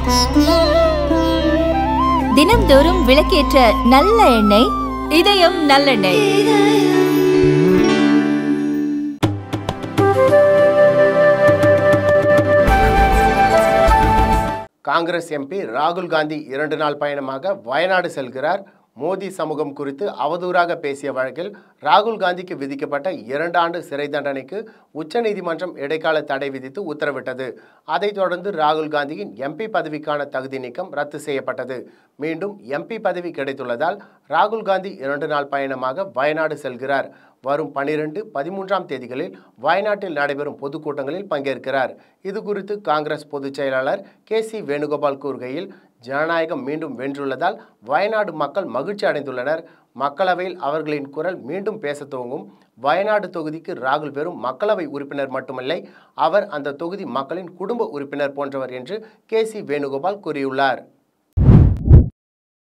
தினம்தோறும் விளக்கேற்ற நல்ல எண்ணெய் இதயம் நல்லெண்ணெய் காங்கிரஸ் எம்பி ராகுல் காந்தி இரண்டு நாள் பயணமாக வயநாடு செல்கிறார் மோடி சமூகம் குறித்து அவதூறாக பேசிய வழக்கில் ராகுல் காந்திக்கு விதிக்கப்பட்ட இரண்டு ஆண்டு சிறை தண்டனைக்கு உச்சநீதிமன்றம் இடைக்கால தடை விதித்து உத்தரவிட்டது அதைத் தொடர்ந்து ராகுல் காந்தியின் எம்பி பதவிக்கான தகுதி நீக்கம் ரத்து செய்யப்பட்டது மீண்டும் எம்பி பதவி கிடைத்துள்ளதால் ராகுல் காந்தி இரண்டு நாள் பயணமாக வயநாடு செல்கிறார் வரும் பனிரெண்டு பதிமூன்றாம் தேதிகளில் வயநாட்டில் நடைபெறும் பொதுக்கூட்டங்களில் பங்கேற்கிறார் இது குறித்து காங்கிரஸ் பொதுச் செயலாளர் கே சி வேணுகோபால் கூறுகையில் ஜனநாயகம் மீண்டும் வென்றுள்ளதால் வயநாடு மக்கள் மகிழ்ச்சி அடைந்துள்ளனர் மக்களவையில் அவர்களின் குரல் மீண்டும் பேச துவங்கும் வயநாடு தொகுதிக்கு ராகுல் வெறும் மக்களவை உறுப்பினர் மட்டுமில்லை அவர் அந்த தொகுதி மக்களின் குடும்ப உறுப்பினர் போன்றவர் என்று கே சி வேணுகோபால் கூறியுள்ளார்